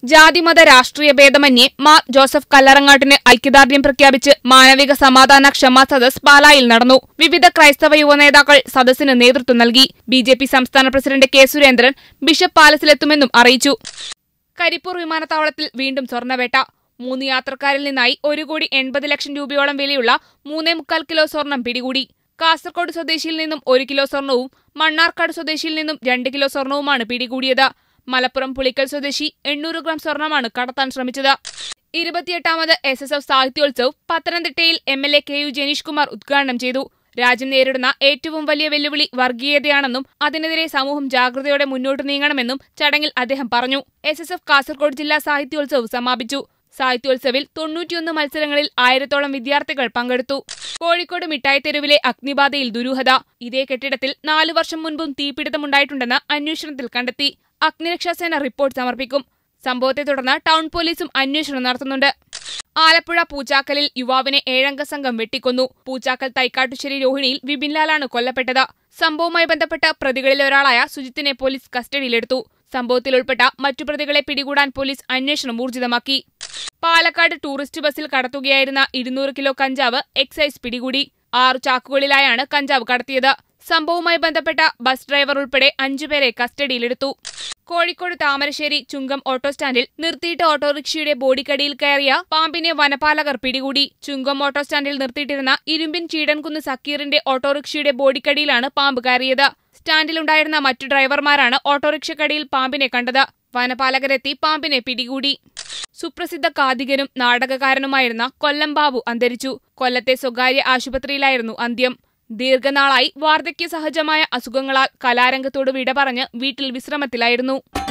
ജാതിമത രാഷ്ട്രീയ ഭേദമന്യേ മാർ ജോസഫ് കല്ലറങ്ങാട്ടിന് ഐക്യദാർഢ്യം പ്രഖ്യാപിച്ച് മാനവിക സമാധാന ക്ഷമാ സദസ് പാലായിൽ നടന്നു വിവിധ ക്രൈസ്തവ യുവ നേതാക്കൾ സദസ്സിന് നേതൃത്വം നൽകി ബി ജെ പി സംസ്ഥാന പ്രസിഡന്റ് കെ സുരേന്ദ്രൻ ബിഷപ്പ് പാലസിലെത്തുമെന്നും അറിയിച്ചു കരിപ്പൂർ വിമാനത്താവളത്തിൽ വീണ്ടും സ്വർണ്ണവേട്ട മൂന്ന് യാത്രക്കാരിൽ നിന്നായി ഒരു കോടി എൺപത് ലക്ഷം രൂപയോളം വിലയുള്ള മൂന്നേ മുക്കാൽ കിലോ സ്വർണം പിടികൂടി കാസർഗോഡ് സ്വദേശിയിൽ നിന്നും ഒരു കിലോ സ്വർണവും മണ്ണാർക്കാട് സ്വദേശിയിൽ നിന്നും രണ്ട് കിലോ സ്വർണവുമാണ് പിടികൂടിയത് മലപ്പുറം പുളിക്കൽ സ്വദേശി എണ്ണൂറ് ഗ്രാം സ്വർണമാണ് കടത്താൻ ശ്രമിച്ചത് ഇരുപത്തിയെട്ടാമത് എസ് എസ് എഫ് സാഹിത്യോത്സവ് പത്തനംതിട്ടയിൽ M L A K U Janeesh Kumar ഉദ്ഘാടനം ചെയ്തു രാജ്യം നേരിടുന്ന ഏറ്റവും വലിയ വെല്ലുവിളി വർഗീയതയാണെന്നും അതിനെതിരെ സമൂഹം ജാഗ്രതയോടെ മുന്നോട്ട് നീങ്ങണമെന്നും ചടങ്ങിൽ അദ്ദേഹം പറഞ്ഞു എസ് എസ് എഫ് കാസർഗോഡ് ജില്ലാ സാഹിത്യോത്സവ് സമാപിച്ചു സാഹിത്യോത്സവിൽ തൊണ്ണൂറ്റിയൊന്ന് മത്സരങ്ങളിൽ ആയിരത്തോളം വിദ്യാർത്ഥികൾ പങ്കെടുത്തു കോഴിക്കോട് മിഠായി തെരുവിലെ അഗ്നിബാധയിൽ ദുരൂഹത ഇതേ കെട്ടിടത്തിൽ നാലു വർഷം മുൻപും തീപിടുത്തമുണ്ടായിട്ടുണ്ടെന്ന് അന്വേഷണത്തിൽ കണ്ടെത്തി അഗ്നിരക്ഷാസേന റിപ്പോർട്ട് സമർപ്പിക്കും സംഭവത്തെ തുടർന്ന് ടൗൺ പോലീസും അന്വേഷണം നടത്തുന്നുണ്ട് ആലപ്പുഴ പൂച്ചാക്കലിൽ യുവാവിനെ ഏഴംഗ സംഘം വെട്ടിക്കൊന്നു പൂച്ചാക്കൽ തൈക്കാട്ടുശ്ശേരി രോഹിണിയിൽ വിപിൻലാലാണ് കൊല്ലപ്പെട്ടത് സംഭവവുമായി ബന്ധപ്പെട്ട പ്രതികളിൽ ഒരാളായ സുജിത്തിനെ പോലീസ് കസ്റ്റഡിയിലെടുത്തു സംഭവത്തിൽ ഉൾപ്പെട്ട മറ്റു പ്രതികളെ പിടികൂടാൻ പോലീസ് അന്വേഷണം ഊർജിതമാക്കി പാലക്കാട് ടൂറിസ്റ്റ് ബസ്സിൽ കടത്തുകയായിരുന്ന ഇരുന്നൂറ് കിലോ കഞ്ചാവ് എക്സൈസ് പിടികൂടി ആറു ചാക്കുകളിലായാണ് കഞ്ചാവ് കടത്തിയത് സംഭവവുമായി ബന്ധപ്പെട്ട ബസ് ഡ്രൈവർ ഉൾപ്പെടെ അഞ്ചുപേരെ കസ്റ്റഡിയിലെടുത്തു കോഴിക്കോട് താമരശ്ശേരി ചുങ്കം ഓട്ടോ സ്റ്റാൻഡിൽ നിർത്തിയിട്ട ഓട്ടോറിക്ഷയുടെ ബോഡിക്കടിയിൽ കയറിയ പാമ്പിനെ വനപാലകർ പിടികൂടി ചുങ്കം ഓട്ടോ സ്റ്റാൻഡിൽ നിർത്തിയിട്ടിരുന്ന ഇരുമ്പിൻ ചീടൻകുന്ന് സക്കീറിന്റെ ഓട്ടോറിക്ഷയുടെ ബോഡിക്കടിയിലാണ് പാമ്പ് കയറിയത് സ്റ്റാൻഡിലുണ്ടായിരുന്ന മറ്റു ഡ്രൈവർമാരാണ് ഓട്ടോറിക്ഷക്കടിയിൽ പാമ്പിനെ കണ്ടത് വനപാലകരെത്തി പാമ്പിനെ പിടികൂടി സുപ്രസിദ്ധ കാതികനും നാടകകാരനുമായിരുന്ന കൊല്ലം ബാബു അന്തരിച്ചു കൊല്ലത്തെ സ്വകാര്യ ആശുപത്രിയിലായിരുന്നു അന്ത്യം ദീർഘനാളായി വാർദ്ധക്യ സഹജമായ അസുഖങ്ങളാൽ കലാരംഗത്തോട് വിട പറഞ്ഞ് വീട്ടിൽ വിശ്രമത്തിലായിരുന്നു